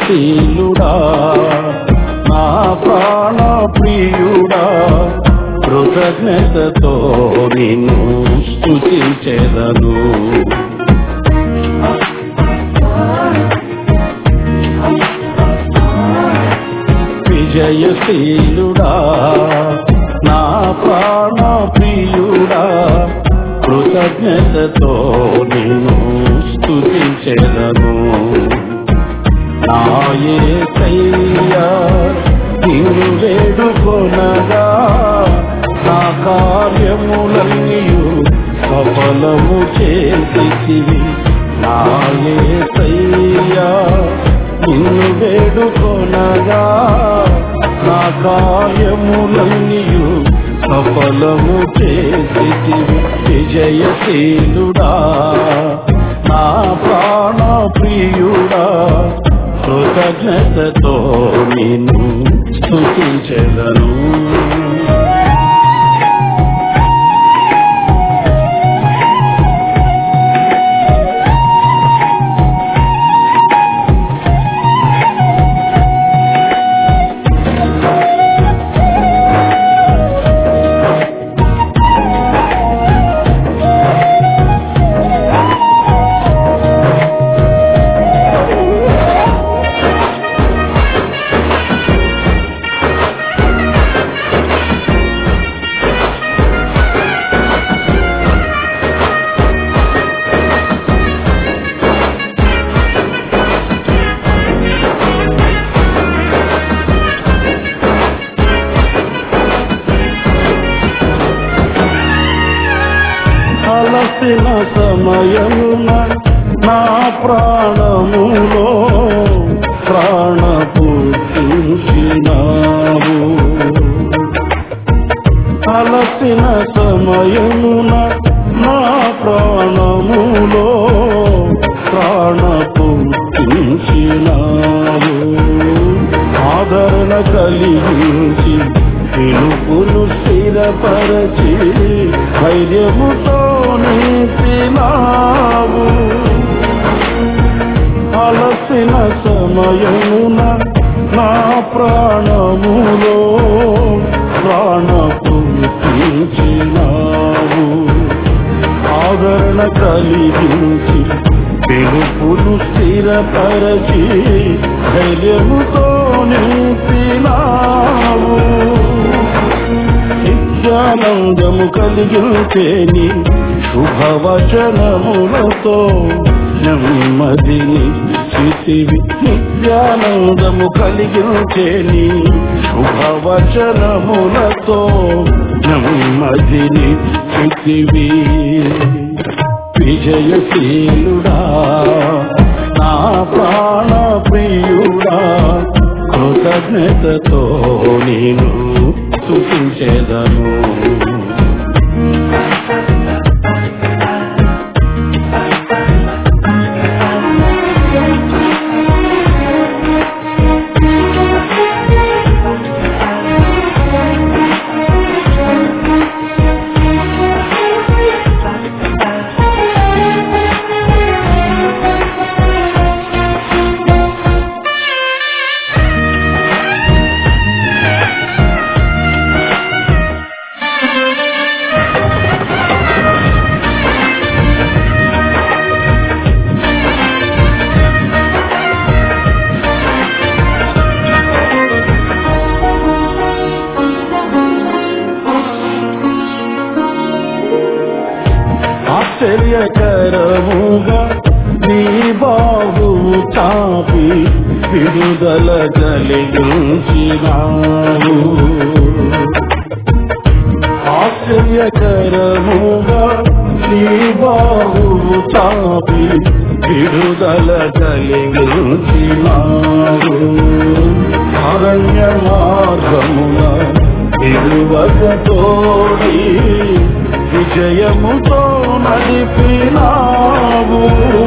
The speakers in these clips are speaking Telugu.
విజయశీలుడా నా ప్రాణ ప్రియుడా కృతజ్ఞతతో నిన్ను స్తుతించెదను విజయశీలుడా నా ప్రాణ ప్రియుడా కృతజ్ఞతతో నిన్ను స్తుతించెదను నాయే కయ్యా నిన్ను వేడుకొనగా నా కార్యములన్నీయు సఫలము చేసివి నాయే కయ్యా నిన్ను వేడుకొనగా నా కార్యములన్నీయు సఫలము చేసివి విజయశీలుడా నా ప్రాణ ప్రియుడా కృతజ్ఞతతో నిన్ను స్తుతించెదను అలసిన సమయమున నా ప్రాణములో ప్రాణ పుట్టించినావు అలసిన సమయమున నా ప్రాణములో ప్రాణ పుట్టించినావు ఆదరణ కలిగించి పిలుపును స్థిరపరచి ధైర్యముతో నింపినావు అలసిన సమయమున నా ప్రాణములో ప్రాణ పుట్టించినావు ఆదరణ కలిగించి పిలుపును స్థిరపరచి ధైర్యముతో నింపినావు నిత్యానందము కలిగించేని శుభవచనములతో నెమ్మదిని స్థితివి నిత్యానందము కలిగించేని శుభవచనములతో నెమ్మదిని స్థితివి విజయశీలుడా నా ప్రాణ ప్రియుడా కృతజ్ఞతతో నేను స్తుతించేదను ఆశ్చర్యకరముగా నీ బాహు చాపి విడుదల కలిగించినావు ఆశ్చర్యకరముగా నీ బాహు చాపి విడుదల కలిగించినావు అరణ్య మార్గమున విలువక తోడి విజయముతో నడిపినావు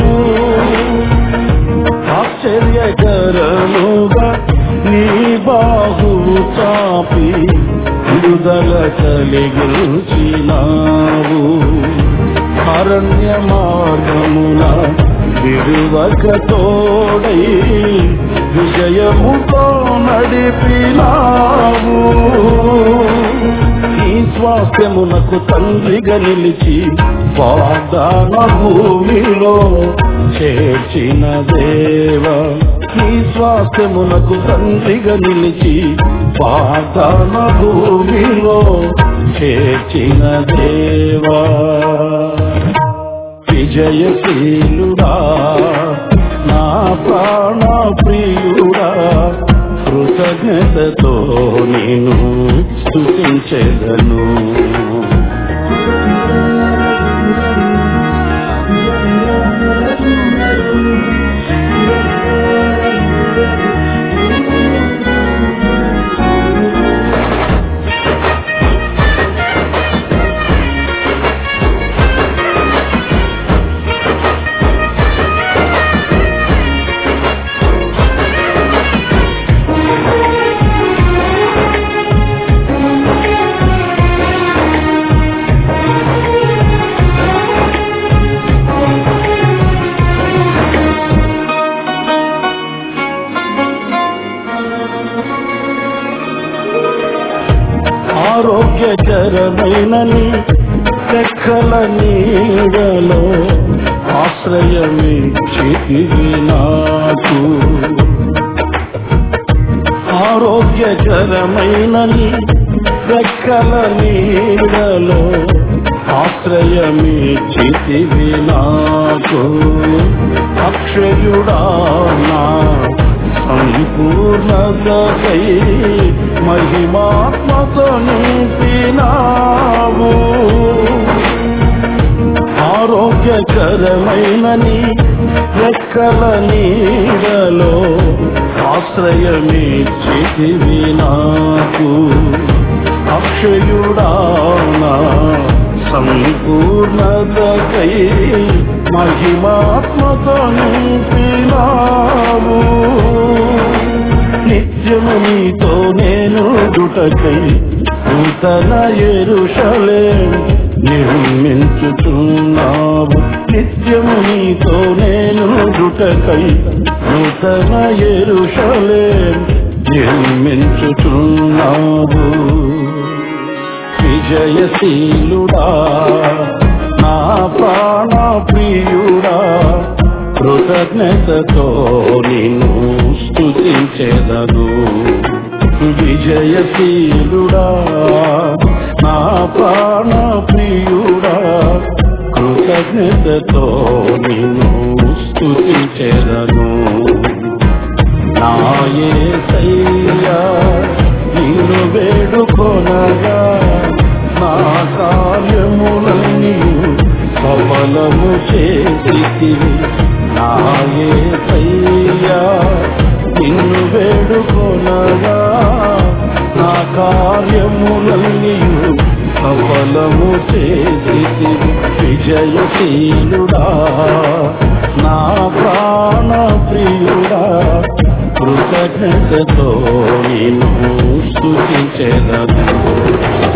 ఆశ్చర్యకరముగా నీ బాహు చాపి విడుదల కలిగించినావు అరణ్య మార్గమున విడువక తోడై విజయముతో నడిపినావు ఈ స్వాస్థ్యమునకు తండ్రిగా నిలిచి వాగ్దాన భూమిలో చేర్చిన దేవ ఈ స్వాస్థ్యమునకు తండ్రిగా నిలిచి వాగ్దాన భూమిలో చేర్చిన దేవా విజయశీలుడా నా ప్రాణ ప్రియుడా కృతజ్ఞతతో నేను స్థుతించెదను ఆరోగ్యకరమైన నీ రెక్కల నీడలో ఆశ్రయమిచ్చితివి నాకు ఆరోగ్యకరమైన నీ రెక్కల నీడలో ఆశ్రయమిచ్చితివి నాకు అక్షయుడా నా సంపూర్ణతకై మహిమాత్మతో నింపినావు ఆరోగ్యకరమైన నీ రెక్కల నీడలో ఆశ్రయమిచ్చితివి నాకు అక్షయుడా నా సంపూర్ణతకై మహిమాత్మతో నింపినావు నిత్యము నీతో నేను దుటకై నూతన ఎరుషలే నిర్మించుతున్నావు నిత్యము నీతో నేను దుటకై నూతన ఎరుషలే నిర్మించుతున్నావు విజయశీలుడా నా ప్రాణ ప్రియుడా కృతజ్ఞతతో నిన్ను స్థుతించెదను విజయశీలుడా నా ప్రాణ ప్రియుడా కృతజ్ఞతతో నిన్ను స్థుతించెదను నాయే సయ్యా నిన్ను వేడుకొనగా నా కార్యములన్నీ సఫలము చేసి నాయే సయ్యా నిన్ను వేడుకొనగా నా కార్యములన్నీ సఫలము చేసి విజయశీలుడా నా ప్రాణ ప్రియుడా కృతజ్ఞతతో నేను స్థుతించెదను